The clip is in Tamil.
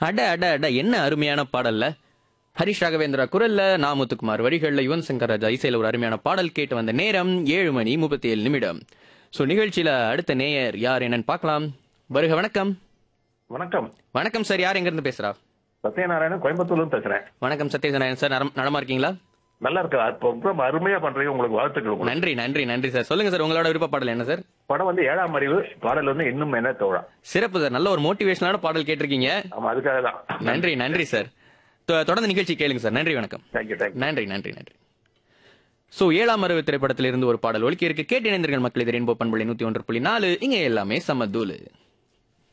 அட அட அட என்ன அருமையான பாடல்ல ஹரிஷ் ராகவேந்திரா குரல்ல நா முத்துக்குமார் வரிகள்ல யுவன் சங்கர் ராஜா இசையில ஒரு அருமையான பாடல் கேட்டு வந்த நேரம் ஏழு மணி முப்பத்தி ஏழு நிமிடம் ஸோ நிகழ்ச்சியில அடுத்த நேயர் யார் என்னன்னு பார்க்கலாம் வருக வணக்கம் வணக்கம் வணக்கம் சார் யார் எங்க இருந்து பேசுறா சத்யநாராயணன் கோயம்புத்தூர்ல இருந்து பேசுறேன் வணக்கம் சத்யநாராயணன் சார் நலம்- நலமா இருக்கீங்களா நல்லா இருக்கு அப்ப ரொம்ப அருமையா பண்றீங்க உங்களுக்கு வாழ்த்துக்கள் உங்களுக்கு. நன்றி நன்றி நன்றி சார் சொல்லுங்க சார் உங்களோட விருப்ப பாடல் என்ன சார் படம் வந்து ஏழாம் அறிவு பாடல் வந்து இன்னும் என்ன தோழா சிறப்பு சார் நல்ல ஒரு மோட்டிவேஷனான பாடல் கேட்டிருக்கீங்க ஆமா அதுக்காக தான் நன்றி நன்றி சார் தொ- தொடர்ந்து நிகழ்ச்சி கேளுங்க சார் நன்றி வணக்கம் தேங்க்யூ தேங்க்யூ நன்றி நன்றி நன்றி சோ ஏழாம் அறிவு திரைப்படத்திலிருந்து ஒரு பாடல் ஒலிக்க இருக்கு கேட்டு இணைந்தர்கள் மக்கள் இது ரெயின்போ பண்புள்ளி நூத்தி ஒன்று புள்ளி நாலு இங்க எல்லாமே சமதூலு